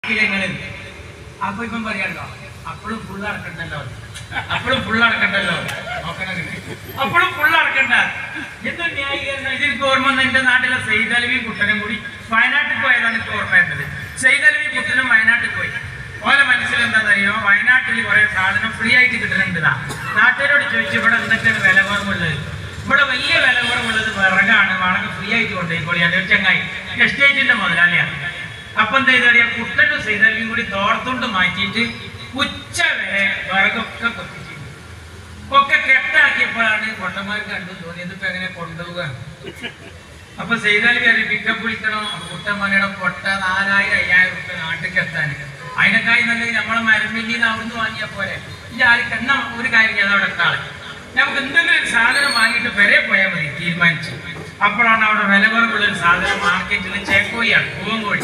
നിങ്ങള് അപ്പൊ ഇപ്പം പറയാണല്ലോ അപ്പോഴും ഫുൾ അടക്കണ്ടല്ലോ അപ്പോഴും ഫുൾ അടക്കണ്ടല്ലോ നോക്കണം അപ്പോഴും ഫുൾ അടക്കണ്ട എന്ത് ന്യായീകരണം ഇതിൽ ഓർമ്മ വന്ന എന്റെ നാട്ടിലെ സെയ്തലവി കുട്ടനും കൂടി വയനാട്ടിൽ പോയതാണ് എനിക്ക് ഓർമ്മ വരുന്നത് സെയ്തലവി കുട്ടനും വയനാട്ടിൽ പോയി ഓലെ മനസ്സിൽ എന്താണെന്നറിയോ വയനാട്ടിൽ കുറെ സാധനം ഫ്രീ ആയിട്ട് കിട്ടുന്നുണ്ട് ദാ. നാട്ടുകാരോട് ചോദിച്ചു ഇവിടെ എന്തൊക്കെയാണ് വില കുറവുള്ളത് ഇവിടെ വലിയ വില കുറവുള്ളത് വിറകാണ് വേണമെങ്കിൽ ഫ്രീ ആയിട്ട് കൊണ്ടുപോയിക്കോളി അതെ ചങ്ങായി എസ്റ്റേറ്റിന്റെ മുതലാളിയാണ് അപ്പൊ എന്താ ചെയ്തറിയാ കുട്ടനും സൈതലിയും കൂടി തോർത്തുകൊണ്ട് മാറ്റിയിട്ട് ഉച്ച വരെ വിറകൊക്കെ കൊത്തിച്ചു ഒക്കെ കെട്ടാക്കിയപ്പോഴാണ് പൊട്ടന്മാർക്ക് കണ്ടു തോന്നിയത് ഇപ്പൊ എങ്ങനെ കൊണ്ടുപോവുക അപ്പൊ സൈതാലി കയറി പിക്കപ്പ് വിളിക്കണം കുട്ടന്മാരുടെ പൊട്ട നാലായിരം അയ്യായിരം റുപ്യ നാട്ടിലേക്ക് എത്താൻ അതിനേക്കായി നല്ലത് നമ്മളെ മരമില്ലിന്ന് അവിടുന്ന് വാങ്ങിയാൽ പോരെ ഈ ആൾക്ക് എന്നാ ഒരു കാര്യം ഞാൻ അവിടെ എത്താളെ നമുക്ക് എന്തെങ്കിലും ഒരു സാധനം വാങ്ങിയിട്ട് പെരെ പോയാൽ മതി തീരുമാനിച്ചു അപ്പോഴാണ് അവിടെ വില കുറവുള്ള ഒരു സാധനം മാർക്കറ്റിൽ ചേക്കോയിയാണ് പൂവങ്കോഴി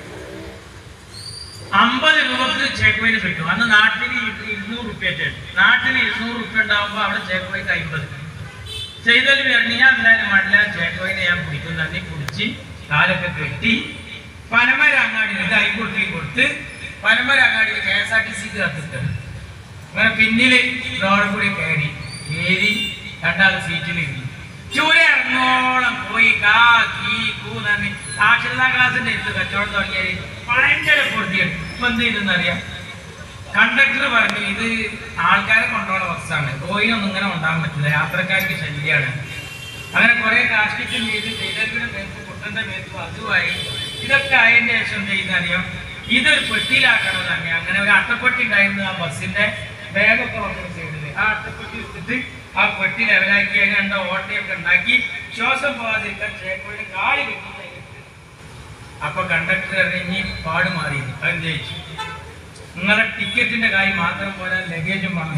അമ്പത് രൂപക്ക് ചേക്കോയിന് കിട്ടും അന്ന് നാട്ടിന് ഇ- ഇരുന്നൂറ് റുപ്യ നാട്ടിന് ഇരുന്നൂറ് റുപ്യ ഉണ്ടാവുമ്പോ അവിടെ ചേക്കോയ്ക്ക് അമ്പത് ചെയ്തൽ വരണി ഞാൻ എന്തായാലും മണ്ണില ചേക്കോയിനെ ഞാൻ പിടിക്കും തന്നെ പിടിച്ച് കാലൊക്കെ കെട്ടി പനമര അങ്ങാടി ഇത് ഹൈക്കോടതിയിൽ കൊടുത്ത് പനമര അങ്ങാടിയിൽ കെ എസ് ആർ ടി സിക്ക് കത്തിട്ട് അങ്ങനെ പിന്നില് റോഡ് കൂടി കയറി ഏരി രണ്ടാൾ സീറ്റിൽ ഇരുന്നു ചൂര ഇറങ്ങോളം പോയി കാ കീ കൂ നന്ദി സാക്ഷരതാ ക്ലാസിന്റെ അടുത്ത് കച്ചവടം തുടങ്ങിയാൽ ഭയങ്കര പൊറുതിയാണ് ഇപ്പൊ എന്ത് ചെയ്തെന്നറിയാം കണ്ടക്ടർ പറഞ്ഞു ഇത് ആൾക്കാരെ കൊണ്ടുപോകുന്ന ബസ്സാണ് കോയിനൊന്നും ഇങ്ങനെ ഉണ്ടാകാൻ പറ്റില്ല യാത്രക്കാർക്ക് ശല്യമാണ് അങ്ങനെ കുറെ കാഷ്ടിക്കും ചെയ്ത് ചെയ്തതിന്റെ മേത്ത് കുട്ടന്റെ മേത്തും അതുമായി ഇതൊക്കെ ആയതിന്റെ ശേഷം എന്ത് ചെയ്യുന്നറിയാം ഇതൊരു പെട്ടിയിലാക്കണം തന്നെ അങ്ങനെ ഒരു അട്ടപ്പെട്ടി ഉണ്ടായിരുന്നു ആ ബസ്സിന്റെ ബാഗൊക്കെ വന്നു സൈഡില് ആ അട്ടപ്പെട്ടി എടുത്തിട്ട് ആ പെട്ടി ലെവലാക്കി അതിന് രണ്ട് ഓട്ടയൊക്കെ ഉണ്ടാക്കി ശ്വാസം പോകാതിരിക്കാൻ ചേക്കോഴിന് കാല് കെട്ടി അപ്പൊ കണ്ടക്ടർ ഇറങ്ങി പാട് മാറി അത് ജയിച്ചു നിങ്ങളെ ടിക്കറ്റിന്റെ കാര്യം മാത്രം പോലെ ലഗേജും വാങ്ങി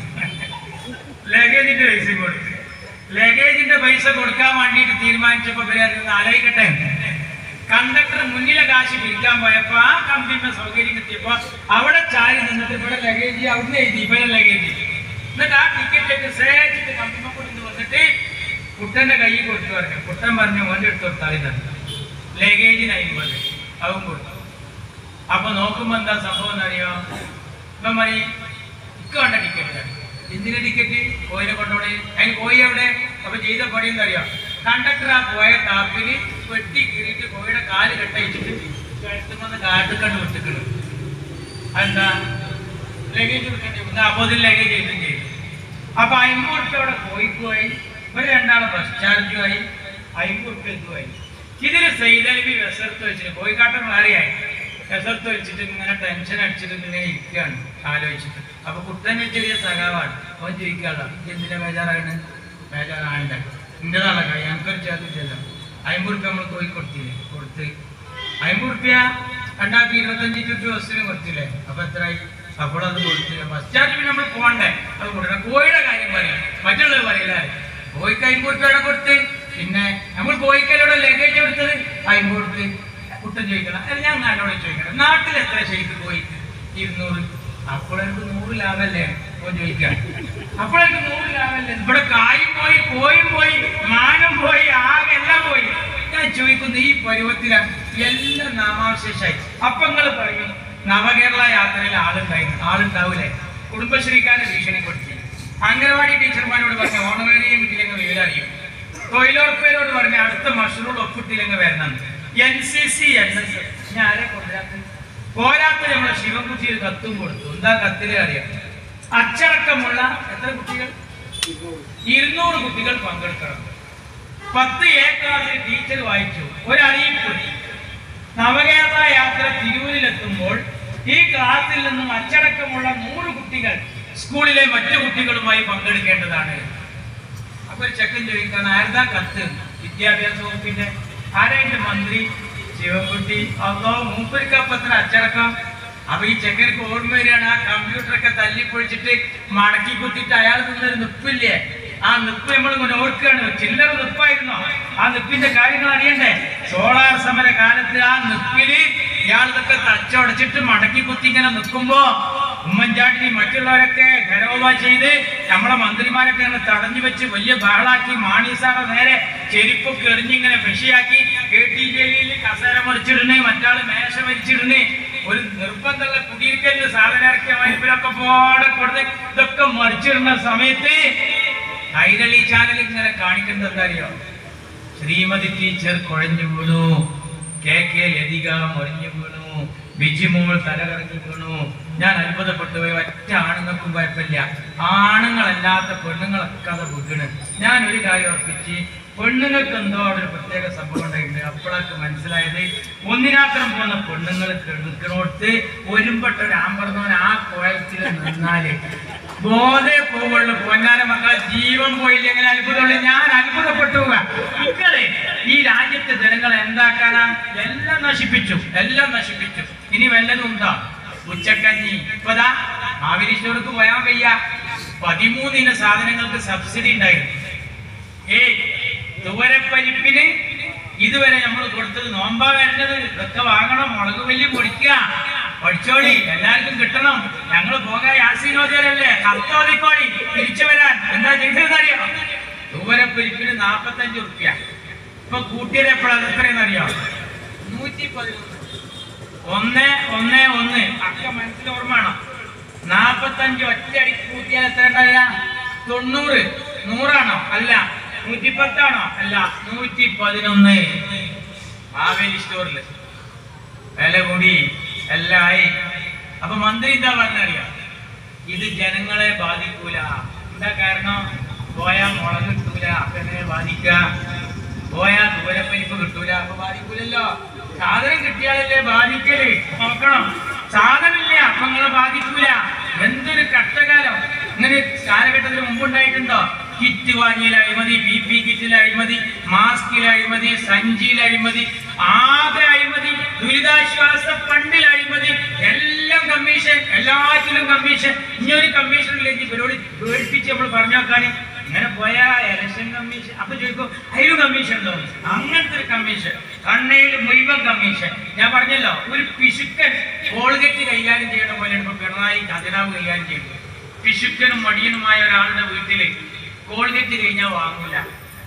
ലഗേജിന്റെ പൈസ കൊടുത്തു ലഗേജിന്റെ പൈസ കൊടുക്കാൻ വേണ്ടിയിട്ട് തീരുമാനിച്ചപ്പോ ഇവരായിരുന്നു ആലോചിക്കട്ടെ കണ്ടക്ടർ മുന്നിലെ കാശ് പിരിക്കാൻ പോയപ്പോ ആ കമ്പനിയുടെ സൗകര്യം കിട്ടിയപ്പോ അവിടെ ചാരി നിന്നിട്ട് ഇവിടെ ലഗേജ് അവിടുന്ന് എഴുതി ഇവിടെ ലഗേജ് എന്നിട്ട് ആ ടിക്കറ്റിലേക്ക് സേച്ചിട്ട് കമ്പിമ്മ കൊടുത്ത് വന്നിട്ട് കുട്ടന്റെ കൈ കൊടുത്തു പറഞ്ഞു കുട്ടൻ പറഞ്ഞു ഓൻ്റെ എടുത്ത് കൊടുത്താൽ തന്നെ ലഗേജിന് അയിമ്പത് അതും കൊടുത്തു അപ്പൊ നോക്കുമ്പോ എന്താ സംഭവം എന്നറിയോ ഇപ്പം മതി ഇക്ക് വേണ്ട ടിക്കറ്റ് എന്തിന്റെ ടിക്കറ്റ് കോയിനെ കൊണ്ടോടെ അതിന് കോയി എവിടെ അപ്പൊ ചെയ്ത പണി എന്താ കണ്ടക്ടർ ആ പോയ ടാപ്പില് വെട്ടി കീറിയിട്ട് കോഴിയുടെ കാല് കെട്ടയച്ചിട്ട് കഴുത്തുമെന്ന് കാട്ടുകണ്ട് വിട്ടിക്കണ് എന്താ ലഗേജ് വിട്ടിട്ട് അപ്പൊ അതിൽ ലഗേജ് ചെയ്തും ചെയ്തു അപ്പൊ അമ്പൂർപ്പയോടെ കോഴിക്കുമായി ഇവര് രണ്ടാളും ബസ് ചാർജുമായി അമ്പൂർപ്പ ഇതുമായി ഇതിന് സൈതലവി വിസർത്ത് വെച്ചിട്ട് കോഴിക്കാട്ടം മാറിയായി വിസർത്ത് വെച്ചിട്ട് ഇങ്ങനെ ടെൻഷൻ അടിച്ചിട്ട് ഇങ്ങനെ ഇരിക്കുകയാണ് ആലോചിച്ചിട്ട് അപ്പൊ കുട്ടനെ ചെറിയ സഖാവാണ് അവൻ ചോദിക്കാളോ എന്തിനാ ബേജാറാണ് ബേജാറാണ്ട ഇന്റേതാണ് ഞങ്ങൾക്കൊരു ചേർത്തില്ലല്ലോ അമ്പൂർപ്പ നമ്മൾ കോഴി കൊടുത്തില്ലേ കൊടുത്ത് അമ്പൂർപ്പ്യ രണ്ടായിരത്തി ഇരുപത്തഞ്ച് ചുറ്റു ബസ്സിന് കൊടുത്തില്ലേ അപ്പൊ എത്രയായി അപ്പോൾ അത് കൊടുത്തില്ല ബസ് ചാർജ് പിന്നെ നമ്മൾ പോകണ്ടേ അത് കൊടുക്കണം കോഴിയുടെ കാര്യം പറയാം മറ്റുള്ളത് പറയില്ല കോഴിക്ക് അമ്പൂർപ്പ്യയുടെ കൊടുത്ത് പിന്നെ നമ്മൾ കോഴിക്കലോടെ ലഗേജ് എടുത്തത് അമ്പൂർപ്പ് കുട്ടൻ ചോദിക്കണം അല്ല ഞാൻ നാട്ടോടെ ചോദിക്കണം നാട്ടിൽ എത്ര ശരിക്ക് പോയി ഇരുന്നൂറ് അപ്പോഴെനിക്ക് നൂറ് ലാഭല്ലേ ഓൻ ചോദിക്കാം അപ്പോഴെനിക്ക് നൂറ് ലാഭല്ലേ ഇവിടെ കായും പോയി കോയും പോയി മാനം പോയി ആകെ എല്ലാം പോയി ഞാൻ ചോദിക്കുന്നു ഈ പരുവത്തിലാണ് എല്ലാം നാമാവശേഷായി അപ്പൊ നിങ്ങൾ പറയും നവകേരള യാത്രയിൽ ആളുണ്ടായി ആളുണ്ടാവൂലേ കുടുംബശ്രീക്കാരെ ഭീഷണിപ്പെടുത്തി അംഗനവാടി ടീച്ചർമാരോട് പറഞ്ഞ ഓണറേറിയം കിട്ടിയില്ലെങ്കിൽ വിവരം അറിയും തൊഴിലുറപ്പേരോട് പറഞ്ഞ അടുത്ത മഷറൂൾ ഒപ്പിട്ടില്ലെങ്കിൽ വരണം N C C N S ഞാൻ ആരെ കൊണ്ടുവരാത്ത പോരാത്ത നമ്മളെ ശിവൻകുട്ടി ഒരു കത്തും കൊടുത്തു എന്താ കത്തിലെ അറിയാം അച്ചടക്കമുള്ള എത്ര കുട്ടികൾ ഇരുന്നൂറ് കുട്ടികൾ പങ്കെടുക്കണം പത്ത് എ ക്ലാസ്സിൽ ടീച്ചർ വായിച്ചു ഒരു അറിയിപ്പ് നവകേരള യാത്ര തിരൂരിലെത്തുമ്പോൾ ഈ ക്ലാസ്സിൽ നിന്നും അച്ചടക്കമുള്ള നൂറ് കുട്ടികൾ സ്കൂളിലെ മറ്റു കുട്ടികളുമായി പങ്കെടുക്കേണ്ടതാണ് അപ്പൊ ഒരു ചെക്കൻ ചോദിക്കാൻ ആരുതാ കത്ത് വിദ്യാഭ്യാസ വകുപ്പിന്റെ ആരായിട്ട് മന്ത്രി ശിവൻകുട്ടി അതോ മൂപ്പരിക്കപ്പത്ര അച്ചടക്കം അപ്പൊ ഈ ചെക്കർക്ക് ഓർമ്മ വരികയാണ് ആ കമ്പ്യൂട്ടറൊക്കെ തല്ലിപ്പൊഴിച്ചിട്ട് മടക്കി കുത്തിയിട്ട് അയാൾ നിന്നൊരു നിപ്പില്ലേ ആ നിപ്പ് നമ്മൾ ഇങ്ങനെ ഓർക്കുകയാണ് ചില്ലറ നിപ്പായിരുന്നോ ആ നിപ്പിന്റെ കാര്യങ്ങൾ അറിയണ്ടേ സോളാർ സമര കാലത്ത് ആ നിപ്പില് ഇയാൾ ഇതൊക്കെ തച്ചടച്ചിട്ട് മടക്കി കുത്തി ഇങ്ങനെ നിൽക്കുമ്പോ ഉമ്മൻചാണ്ടി മറ്റുള്ളവരൊക്കെ ഖരോവ ചെയ്ത് നമ്മളെ മന്ത്രിമാരൊക്കെ ഇങ്ങനെ തടഞ്ഞു വെച്ച് വലിയ ബഹളാക്കി മാണി സാറെ നേരെ ചെരുപ്പൊക്കെ എറിഞ്ഞിങ്ങനെ വിഷയാക്കി കെ ടി ജലീല് കസേര മറിച്ചിടുന്നേ മറ്റാള് മേശ മരിച്ചിടുന്നേ ഒരു നിർബന്ധമുള്ള കുടിയിരിക്കലിന് സാധനം ഇറക്കിയ വൈപ്പിലൊക്കെ പോടെ കൊടുത്ത് ഇതൊക്കെ മറിച്ചിടുന്ന സമയത്ത് കൈരളി ചാനൽ ഇങ്ങനെ കാണിക്കുന്നത് എന്താ അറിയോ ശ്രീമതി ടീച്ചർ കുഴഞ്ഞു വീണു കെ കെ ലതിക മുറിഞ്ഞു വീണു ബിജിമോൾ തലകറങ്ങി വീണു ഞാൻ അത്ഭുതപ്പെട്ടു പോയി ഒറ്റ ആണുങ്ങൾക്കും കുഴപ്പമില്ല ആണുങ്ങളല്ലാത്ത പെണ്ണുങ്ങളൊക്കെ അത് വീണ് ഞാൻ ഒരു കാര്യം ഉറപ്പിച്ച് പെണ്ണുങ്ങൾക്ക് എന്തോ അവിടെ ഒരു പ്രത്യേക സംഭവം ഉണ്ടായിട്ടുണ്ട് അപ്പോഴൊക്കെ മനസ്സിലായത് ഒന്നിനാത്രം പോകുന്ന പെണ്ണുങ്ങൾ നിൽക്കണോടത്ത് ഒരുമ്പെട്ട ഒരു ആമ്പറന്നവൻ ആ കോയത്തിൽ നിന്നാല് ബോധേ പോവുള്ളൂ പൊന്നാര മക്കളെ ജീവൻ പോയില്ല എങ്ങനെ അത്ഭുതമുള്ളൂ ഞാൻ അത്ഭുതപ്പെട്ടു പോവാ. ഇങ്ങളെ ഈ രാജ്യത്തെ ജനങ്ങളെ എന്താക്കാനാ എല്ലാം നശിപ്പിച്ചു എല്ലാം നശിപ്പിച്ചു ഇനി വല്ലതും ഉണ്ടോ ഉച്ചക്കഞ്ഞി ഇപ്പതാ മാവേലീശ്വർക്ക് പോയാൻ വയ്യ പതിമൂന്നിന് സാധനങ്ങൾക്ക് സബ്സിഡി ഉണ്ടായിരുന്നു ഏയ് തുവരപ്പരിപ്പിന് ഇതുവരെ നമ്മൾ കൊടുത്തത് നോമ്പാ വരേണ്ടത് ഇതൊക്കെ വാങ്ങണം മുളക് വലിയ പൊടിക്കുക പഠിച്ചോളി എല്ലാവർക്കും കിട്ടണം ഞങ്ങൾ പോകാൻ യാസീനോദയല്ലേ കത്തോതിക്കോളി തിരിച്ചു വരാൻ എന്താ ചെയ്തതെന്നറിയോ തുവരപ്പരിപ്പിന് നാപ്പത്തഞ്ച് റുപ്യ ഇപ്പൊ കൂട്ടിയത് എപ്പോഴാണ് എത്രയെന്ന് അറിയോ നൂറ്റി പതിനൊന്ന് ഒന്ന് ഒന്ന് ഒന്ന് അക്ക മനസ്സിൽ ഓർമ്മയാണോ നാപ്പത്തഞ്ച് ഒറ്റയടി കൂട്ടിയാൽ എത്ര ഉണ്ടാകുക തൊണ്ണൂറ് നൂറാണോ അല്ല നൂറ്റിപ്പത്താണോ അല്ല നൂറ്റി പതിനൊന്ന് മാവേലി സ്റ്റോറിൽ വില കൂടി എല്ലാം ആയി അപ്പൊ മന്ത്രി എന്താ പറഞ്ഞറിയാം ഇത് ജനങ്ങളെ ബാധിക്കൂല എന്താ കാരണം പോയാൽ മുളക് കിട്ടൂല അപ്പൊ എങ്ങനെ ബാധിക്ക പോയാൽ ദൂരപ്പരിപ്പ് കിട്ടൂല അപ്പൊ ബാധിക്കൂലല്ലോ സാധനം കിട്ടിയാലല്ലേ ബാധിക്കല് നോക്കണം സാധനമില്ല അപ്പൊ നിങ്ങളെ ബാധിക്കൂല എന്തൊരു കഷ്ടകാലം ഇങ്ങനെ കാലഘട്ടത്തിന് മുമ്പുണ്ടായിട്ടുണ്ടോ കിറ്റ് വാങ്ങിയിൽ അഴിമതി പി പി കിറ്റിൽ അഴിമതി മാസ്കിൽ അഴിമതി സഞ്ചിയിൽ അഴിമതി ആകെ അഴിമതി ദുരിതാശ്വാസ ഫണ്ടിൽ അഴിമതി എല്ലാം കമ്മീഷൻ എല്ലാത്തിലും കമ്മീഷൻ ഇനി ഒരു കമ്മീഷൻ ഇല്ലെങ്കിൽ ഇവരോട് പേടിപ്പിച്ച് നമ്മൾ പറഞ്ഞു നോക്കാണ് ഇങ്ങനെ പോയാ ഇലക്ഷൻ കമ്മീഷൻ അപ്പൊ ചോദിക്കും അതിലും കമ്മീഷൻ ഉണ്ടോ അങ്ങനത്തെ ഒരു കമ്മീഷൻ കണ്ണയിൽ മുഴുവൻ കമ്മീഷൻ ഞാൻ പറഞ്ഞല്ലോ ഒരു പിശുക്കൻ കോൾഗറ്റ് കൈകാര്യം ചെയ്യണ പോലെയാണ് ഇപ്പൊ പിണറായി ഖജനാവ് കൈകാര്യം ചെയ്യുന്നത് പിശുക്കനും മടിയനുമായ ഒരാളുടെ വീട്ടില് കോൾഗറ്റ് കഴിഞ്ഞാൽ വാങ്ങൂല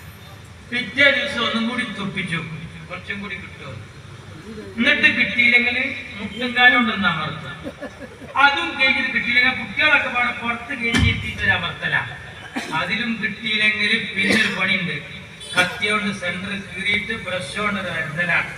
പിറ്റേ ദിവസം ഒന്നും കൂടി തുപ്പിച്ചു കുറച്ചും കൂടി കിട്ടുമോ എന്നിട്ട് കിട്ടിയില്ലെങ്കിൽ മുട്ടുംകാലം ഉണ്ടെന്ന് അമർത്തും അതും കഴിഞ്ഞിട്ട് കിട്ടിയില്ലെങ്കിൽ കുട്ടികളൊക്കെ പാടെ പുറത്ത് കഴിഞ്ഞിട്ട് ഒരു അമർത്തല അതിലും കിട്ടിയില്ലെങ്കിൽ പിന്നെ ഒരു പണിയുണ്ട് കത്തിയോണ്ട് സെന്റർ കീറിയിട്ട് ബ്രഷ് കൊണ്ട് ഒരു വരുതലാണ്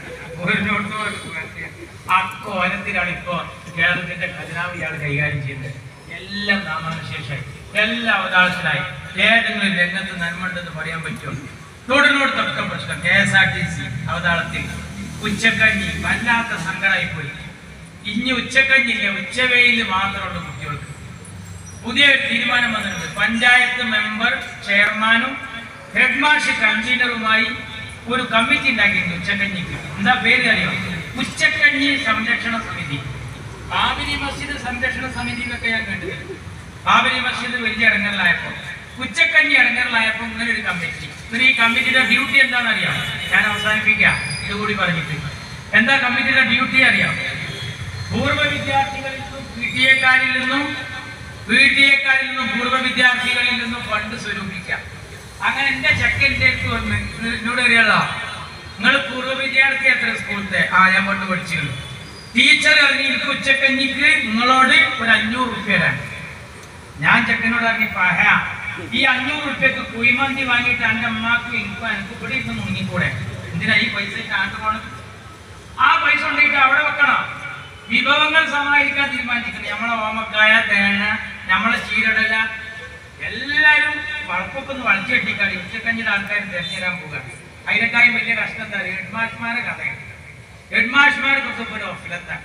അക്കോലത്തിലാണ് ഇപ്പോ കേരളത്തിന്റെ ഖജനാവ് ഇയാൾ കൈകാര്യം ചെയ്യുന്നത് എല്ലാം നാമാനുശേഷമായി എല്ലാം അവതാളത്തിലായി ഏതെങ്കിലും രംഗത്ത് നന്മണ്ടെന്ന് പറയാൻ പറ്റുമോ തൊടിനോടത്തൊക്കെ പ്രശ്നം K S R T C അവതാളത്തിൽ ഉച്ചക്കഞ്ഞി വല്ലാത്ത സങ്കടമായി പോയി ഇനി ഉച്ചക്കഞ്ഞില്ല ഉച്ചവേയിൽ മാത്രമുണ്ട് കുട്ടികൾക്ക് പുതിയ ഒരു തീരുമാനം വന്നിട്ടുണ്ട് പഞ്ചായത്ത് മെമ്പർ ചെയർമാനും ഹെഡ് മാഷ് കൺവീനറുമായി ഒരു കമ്മിറ്റി ഉണ്ടാക്കിയിട്ടുണ്ട് ഉച്ചക്കഞ്ഞിക്ക് എന്താ പേര് അറിയോ ഉച്ചക്കഞ്ഞി സംരക്ഷണ സമിതി ബാബരി മസ്ജിദ് സംരക്ഷണ സമിതി എന്നൊക്കെ ഞാൻ കണ്ടിട്ടുണ്ട് ബാബരി മസ്ജിദ് വലിയ ഇടങ്ങളിലായപ്പോ ഉച്ചക്കഞ്ഞി ഇടങ്ങളിലായപ്പോ ഇങ്ങനെ ഒരു കമ്മിറ്റി ഇങ്ങനെ ഈ കമ്മിറ്റിയുടെ ഡ്യൂട്ടി എന്താണെന്ന് അറിയാം ഞാൻ അവസാനിപ്പിക്കാം ഇതുകൂടി പറഞ്ഞിട്ട് എന്താ കമ്മിറ്റിയുടെ ഡ്യൂട്ടി അറിയാം പൂർവ്വ വിദ്യാർത്ഥികളിൽ നിന്നും പി ടി എക്കാരിൽ നിന്നും പി ടി എക്കാരിൽ നിന്നും പൂർവ്വ വിദ്യാർത്ഥികളിൽ നിന്നും ഫണ്ട് സ്വരൂപിക്കാം അങ്ങനെ എന്റെ ചെക്കൻ്റെ അടുത്ത് വന്ന് എന്നോട് അറിയാലോ നിങ്ങൾ പൂർവ്വ വിദ്യാർത്ഥി എത്ര സ്കൂളത്തെ ആ ഞാൻ പണ്ട് പഠിച്ചിരുന്നു ടീച്ചർ ഇറങ്ങി എനിക്ക് ഉച്ചക്കഞ്ഞിക്ക് നിങ്ങളോട് ഒരു അഞ്ഞൂറ് റുപ്യ തരാൻ ഞാൻ ചെക്കനോട് ഇറങ്ങി പഹ ഈ അഞ്ഞൂറ് റുപ്യക്ക് കുഴിമന്തി വാങ്ങിയിട്ട് എന്റെ അമ്മക്ക് എനിക്ക് എനിക്ക് ഇവിടെ ഇരുന്ന് മുങ്ങിക്കൂടെ എന്തിനാ ഈ പൈസ ആണ്ട് പോണം ആ പൈസ കൊണ്ടിട്ട് അവിടെ വെക്കണം വിഭവങ്ങൾ സമാഹരിക്കാൻ തീരുമാനിച്ചിട്ടുണ്ട് നമ്മളെ ഓമക്കായ തേങ്ങ നമ്മളെ ചീരടല എല്ലാരും വളപ്പൊക്കെ ഒന്ന് വളച്ചു കെട്ടിക്കാടി ഉച്ചക്കഞ്ഞിയുടെ ആൾക്കാർ തിരഞ്ഞുതരാൻ പോകുക അതിനേക്കാളും വലിയ കഷ്ടം എന്താ ഹെഡ്മാഷ്മാരെ കഥയാണ് ഹെഡ്മാഷ്മാരെ കുറിച്ച് ഒരു ഓഫിലെത്താണ്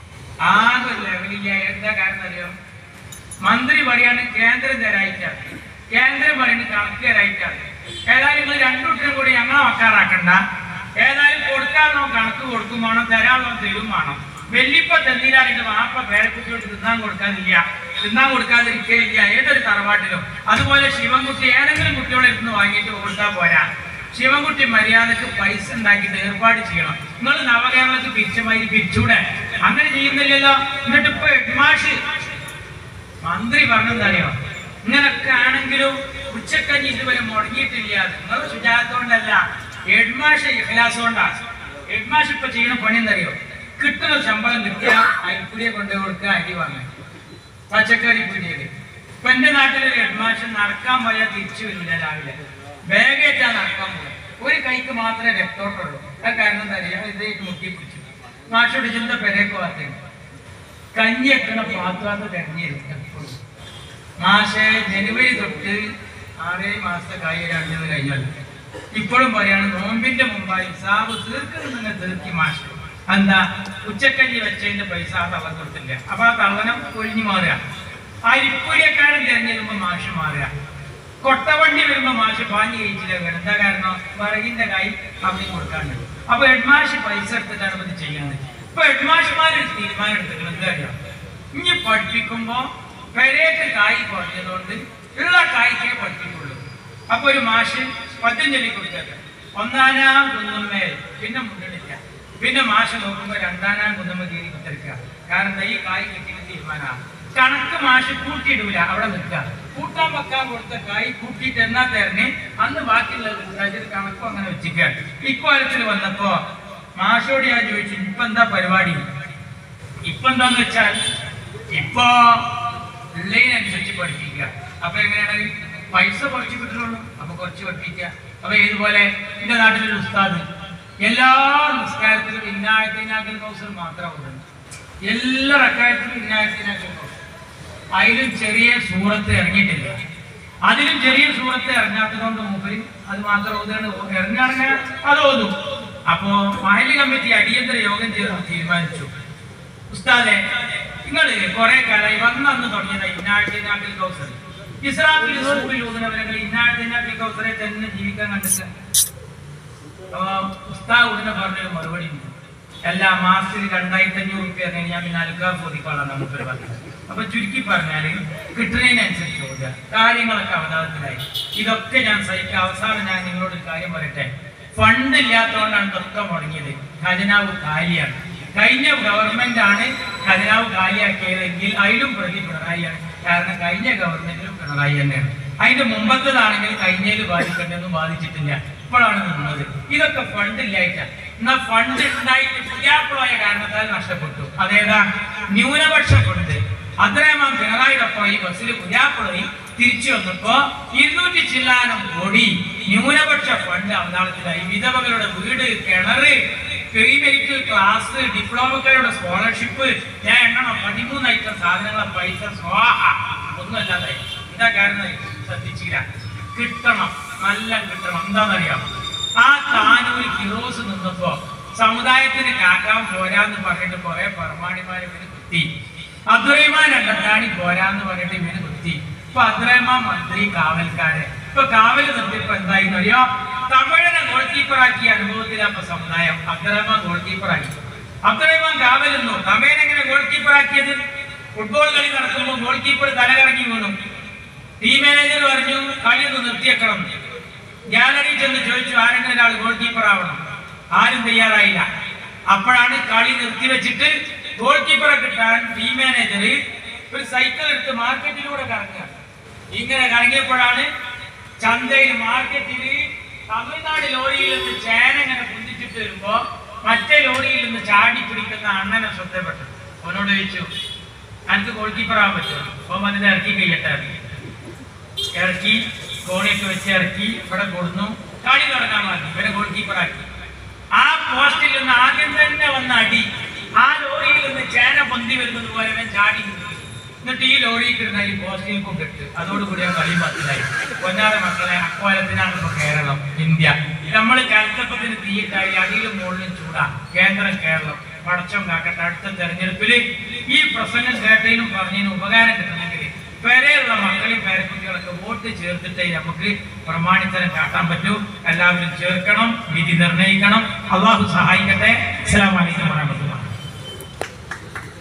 ആകെ ഒരു ലെവലില്ല എന്താ കാരണം അറിയോ മന്ത്രി പറയാണ് കേന്ദ്രം തരായിട്ടാണ് കേന്ദ്രം പറയുന്നത് കണക്ക് തരായിട്ടാണ് ഏതായാലും നിങ്ങൾ രണ്ടുകൂട്ടരും കൂടി ഞങ്ങളെ വക്കാറാക്കണ്ട ഏതായാലും കൊടുക്കാനുള്ള കണക്ക് കൊടുക്കും വേണം തരാനുള്ള തരും വേണം വെല്ലിപ്പ തെന്നിലായിട്ട് വാപ്പ പേരക്കുട്ടിയോട് തിന്നാൻ കൊടുക്കാതില്ല തിന്നാൻ കൊടുക്കാതിരിക്കുകയില്ല ഏതൊരു തറവാട്ടിലും അതുപോലെ ശിവൻകുട്ടി ഏതെങ്കിലും കുട്ടികളെ ഇരുന്ന് വാങ്ങിയിട്ട് കൊടുത്താൽ പോരാ ശിവൻകുട്ടി മര്യാദക്ക് പൈസ ഉണ്ടാക്കിയിട്ട് ഏർപ്പാട് ചെയ്യണം നിങ്ങൾ നവകേരളത്തിൽ പിരിച്ചുമായി പിരിച്ചൂടെ അങ്ങനെ ചെയ്യുന്നില്ലല്ലോ എന്നിട്ട് ഇപ്പൊ ഹെഡ്മാഷ് മന്ത്രി പറഞ്ഞെന്തറിയോ ഇങ്ങനൊക്കെ ആണെങ്കിലും ഉച്ചക്കഞ്ഞി ഇതുവരെ മുടങ്ങിയിട്ടില്ല നിങ്ങൾ ശുചാത്തോണ്ടല്ല ഹെഡ്മാഷ് ഇഖലാസ് കൊണ്ടാണ് ഹെഡ്മാഷ് ഇപ്പൊ ചെയ്യുന്ന പണി എന്തറിയോ കിട്ടുന്ന ശമ്പളം കിട്ടിയ പീടിയെ കൊണ്ട് കൊടുക്കുക അരി വാങ്ങാൻ പച്ചക്കറി പീടിയയിൽ ഇപ്പൊ എന്റെ നാട്ടിലൊരു ഹെഡ്മാഷൻ നടക്കാൻ പോയാൽ തിരിച്ചു വരില്ല രാവിലെ വേഗേറ്റാ നടക്കാൻ പോകും ഒരു കൈക്ക് മാത്രമേ രക്തോട്ടുള്ളൂ ആ കാരണം എന്താ അറിയാം ഇതേക്ക് മുട്ടി പിടിച്ചു മാഷോട് ചിന്ത പെരേക്ക് വാർത്തയാണ് കഞ്ഞി എക്കണ പാത്രാന്ന് തെരഞ്ഞെടുക്കും എപ്പോഴും മാഷെ ജനുവരി തൊട്ട് ആറേ മാസത്തെ കായി രണ്ടത് കഴിഞ്ഞാൽ ഇപ്പോഴും പറയാണ് നോമ്പിന്റെ മുമ്പായി സാബ് തീർക്കുന്നുണ്ടെങ്കിൽ തീർക്കി മാഷ് എന്താ ഉച്ചക്കഞ്ഞി വെച്ചതിന്റെ പൈസ ആ തള്ളൻ കൊടുത്തില്ല അപ്പൊ ആ തള്ളനം ഒഴിഞ്ഞു മാറുക ആ ഇപ്പുരിയക്കാരൻ തിരഞ്ഞെടുക്കുമ്പോ മാഷ് മാറുക കൊട്ടവണ്ടി വരുമ്പോ മാഷ് പാഞ്ഞു കഴിച്ചില്ല വേണം എന്താ കാരണം വിറകിന്റെ കൈ അവിടെ കൊടുക്കാണ്ട് അപ്പൊ ഹെഡ്മാഷ് പൈസ എടുത്തിട്ടാണ് ഇത് ചെയ്യുന്നത് ഇപ്പൊ ഹെഡ്മാഷ്മാർ ഒരു തീരുമാനം എടുത്തിട്ടുണ്ട് എന്താ അറിയാം ഇനി പഠിപ്പിക്കുമ്പോ പെരേക്ക് കായ് കുറഞ്ഞതുകൊണ്ട് ഉള്ള കായ്ക്കേ പഠിപ്പിക്കുള്ളൂ അപ്പൊ ഒരു മാഷ് പദ്യം ചൊല്ലി കൊടുത്തത് ഒന്നാനാം കുന്നമ്മേൽ പിന്നെ മുന്നിടില്ല പിന്നെ മാഷ് നോക്കുമ്പോ രണ്ടാനാം കുന്നമ്മ കയറി കുത്തിരിക്കുക കാരണം ദാ ഈ കായ് കിട്ടിയ തീരുമാനമാണ് കണക്ക് മാഷ് കൂട്ടിയിടൂല അവിടെ നിൽക്കുക കൂട്ടാൻ വെക്കാൻ കൊടുത്ത കായ് കൂട്ടിയിട്ട് എന്നാ തരണേ അന്ന് ബാക്കിയുള്ളത് ഉണ്ടാക്കിയത് കണക്കും അങ്ങനെ വെച്ചിരിക്കുക ഇക്കാലത്തിൽ വന്നപ്പോ മാഷോട് ഞാൻ ചോദിച്ചു ഇപ്പൊ എന്താ പരിപാടി ഇപ്പൊ എന്താന്ന് വെച്ചാൽ ഇപ്പൊ ഉള്ളതിനനുസരിച്ച് പഠിപ്പിക്കുക അപ്പൊ എങ്ങനെയാണ് പൈസ കുറച്ച് കിട്ടുന്നുള്ളൂ അപ്പൊ കുറച്ച് പഠിപ്പിക്കുക അപ്പൊ ഏതുപോലെ എന്റെ നാട്ടിലൊരു ഉസ്താദ് എല്ലാ നിസ്കാരത്തിലും ഇന്നായത്തിനാക്കൽ കൗസൽ മാത്രം ഉണ്ട് എല്ലാ റക്കായത്തിലും ഇന്നായത്തിനാക്കൽ കൗസൽ അതിലും ചെറിയ സൂറത്ത് ഇറങ്ങിയിട്ടില്ല അതിലും ചെറിയ സൂറത്ത് ഇറങ്ങാത്തത് കൊണ്ട് മൂപ്പര് അത് മാത്രം ഓതുകയാണ് ഇറങ്ങാണെങ്കിൽ അത് ഓതും അപ്പോ മാലിന്യ കമ്മിറ്റി അടിയന്തര യോഗം ചേർന്ന് തീരുമാനിച്ചു ഉസ്താദെ നിങ്ങൾ കുറെ കാലമായി വന്നന്ന് തുടങ്ങിയത് ഇന്നാഴ്ചനാക്കിൽ കൗസർ ഇസ്രാഫിൽ സ്കൂളിൽ ഊതുന്നവരെ ഇന്നാഴ്ചനാക്കിൽ കൗസറെ തന്നെ ജീവിക്കാൻ കണ്ടിട്ട് അപ്പൊ ഉസ്താദ് ഉടനെ പറഞ്ഞൊരു മറുപടി ഉണ്ട് എല്ലാ മാസത്തിൽ രണ്ടായിരത്തി അഞ്ഞൂറ് റുപ്യ ഞാൻ പിന്നെ അലുക്കാ പോതിക്കോളാം നമുക്ക് പറഞ്ഞത് അപ്പൊ ചുരുക്കി പറഞ്ഞാല് കിട്ടുന്നതിനനുസരിച്ച് ഓടുക കാര്യങ്ങളൊക്കെ അവതാരത്തിലായി ഇതൊക്കെ ഞാൻ സഹിക്കുക അവസാനം ഞാൻ നിങ്ങളോട് ഒരു കാര്യം പറയട്ടെ ഫണ്ട് ഇല്ലാത്തതുകൊണ്ടാണ് ഇതൊക്കെ മുടങ്ങിയത് ഖജനാവ് കാലിയാണ് കഴിഞ്ഞ ഗവൺമെന്റ് ആണ് ഖജനാവ് കാലിയാക്കിയതെങ്കിൽ അതിലും പ്രതി പിണറായിയാണ് കാരണം കഴിഞ്ഞ ഗവൺമെന്റിലും പിണറായി തന്നെയാണ് അതിന്റെ മുമ്പത്തതാണെങ്കിൽ കഴിഞ്ഞതിൽ ബാധിക്കേണ്ടതൊന്നും ബാധിച്ചിട്ടില്ല ഇപ്പോഴാണ് നിന്നത് ഇതൊക്കെ ഫണ്ട് ഇല്ലായിട്ടാ എന്നാ ഫണ്ട് ഉണ്ടായിട്ട് പുതിയാപ്പിളായ കാരണത്താൽ നഷ്ടപ്പെട്ടു അതേതാ ന്യൂനപക്ഷ ഫണ്ട് അത്രയും പിണറായിയുടെ ഒപ്പം ഈ ബസ്സിൽ പുതിയാപ്പിളയും തിരിച്ചു വന്നപ്പോ ഇരുന്നൂറ്റി ചില്ലാനം കോടി ന്യൂനപക്ഷ ഫണ്ട് അവതാളത്തിലായി വിധവകളുടെ വീട് കിണറ് പ്രീ മെഡിക്കൽ ക്ലാസ് ഡിപ്ലോമക്കാരുടെ സ്കോളർഷിപ്പ് ഞാൻ എണ്ണണം പതിമൂന്ന് ഐറ്റം സാധനങ്ങളെ പൈസ സ്വാഹ ഒന്നുമല്ലാതെ എന്താ കാരണം ശ്രദ്ധിച്ചില്ല കിട്ടണം നല്ല കിട്ടണം എന്താണെന്നറിയാം ആ താനൂർ കിറോസ് നിന്നപ്പോ സമുദായത്തിന് കാക്കാൻ പോരാന്ന് പറഞ്ഞിട്ട് കുറെ പരമാണിമാര് ഇവര് കുത്തി അബ്ദുറഹിമാൻ രണ്ടത്താണി പോരാന്ന് പറഞ്ഞിട്ട് ഇവര് കുത്തി ഇപ്പൊ അബ്ദുറഹിമാൻ മന്ത്രി കാവൽക്കാര് ഇപ്പൊ കാവല് നിർത്തിയപ്പോ എന്തായിന്ന് അറിയോ തമിഴനെ ഗോൾ കീപ്പറാക്കിയ അനുഭവത്തിലപ്പോ സമുദായം അബ്ദുറഹ്മാൻ ഗോൾ കീപ്പറാക്കി അബ്ദുറഹ്മാൻ കാവലെന്നു തമേൻ എങ്ങനെ ഗോൾ കീപ്പറാക്കിയത് ഫുട്ബോൾ കളി നടക്കുമ്പോൾ ഗോൾ കീപ്പർ തലകറങ്ങി വീണു ടീം മാനേജർ പറഞ്ഞു കളി ഒന്ന് നിർത്തിയേക്കണം ഗാലറി ചെന്ന് ചോദിച്ചു ആരെങ്കിലും ഒരാൾ ഗോൾ കീപ്പർ ആവണം ആരും തയ്യാറായില്ല അപ്പോഴാണ് കളി നിർത്തിവെച്ചിട്ട് ഗോൾ കീപ്പറെ കിട്ടാൻ ടീം മാനേജർ ഒരു സൈക്കിൾ എടുത്ത് മാർക്കറ്റിലൂടെ കറങ്ങുക ഇങ്ങനെ കറങ്ങിയപ്പോഴാണ് ചന്തയിൽ മാർക്കറ്റിൽ തമിഴ്നാട് ലോറിയിൽ നിന്ന് ചേന ഇങ്ങനെ കുന്തിച്ചിട്ട് വരുമ്പോ മറ്റേ ലോറിയിൽ നിന്ന് ചാടി പിടിക്കുന്ന അണ്ണനെ ശ്രദ്ധപ്പെട്ടു അവനോട് ചോദിച്ചു എനിക്ക് ഗോൾ കീപ്പർ ആവാൻ പറ്റുമോ അപ്പൊ അതിനെ ഇറക്കി കഴിയട്ടെ ഇറക്കി കോണിയൊക്കെ വെച്ച് ഇറക്കി ഇവിടെ കൊടുന്നു കളി തുടങ്ങാൻ മതി ഇവരെ ഗോൾ കീപ്പറാക്കി ആ പോസ്റ്റിൽ നിന്ന് ആദ്യം തന്നെ വന്ന അടി ആ ലോറിയിൽ നിന്ന് ചേന പൊന്തി വരുന്നത് പോലെ ഇവൻ ചാടി നിന്നു. എന്നിട്ട് ഈ ലോറിയിൽ കിടന്ന ഈ പോസ്റ്റിൽ കൊണ്ടിട്ട് അതോടുകൂടി ആ കളി മനസ്സിലായി പൊന്നാറ മക്കളെ അക്കോലത്തിനാണ് ഇപ്പൊ കേരളം ഇന്ത്യ നമ്മൾ കൽത്തപ്പത്തിന് തീയിട്ടായി അടിയിലും മുകളിലും ചൂടാ കേന്ദ്രം കേരളം പടച്ചം കാക്കട്ടെ അടുത്ത തെരഞ്ഞെടുപ്പിൽ ഈ പ്രസംഗം കേട്ടതിനും പറഞ്ഞതിനും ഉപകാരം കിട്ടണമെങ്കിൽ പെരെയുള്ള മക്കളെയും പേരക്കുട്ടികളൊക്കെ വോട്ട് ചേർത്തിട്ടേ നമുക്ക് പ്രമാണിത്തരം കാട്ടാൻ പറ്റൂ എല്ലാവരും ചേർക്കണം വിധി നിർണ്ണയിക്കണം അള്ളാഹു സഹായിക്കട്ടെ അസ്സലാമു അലൈക്കും വറഹ്മത്തുള്ളാഹി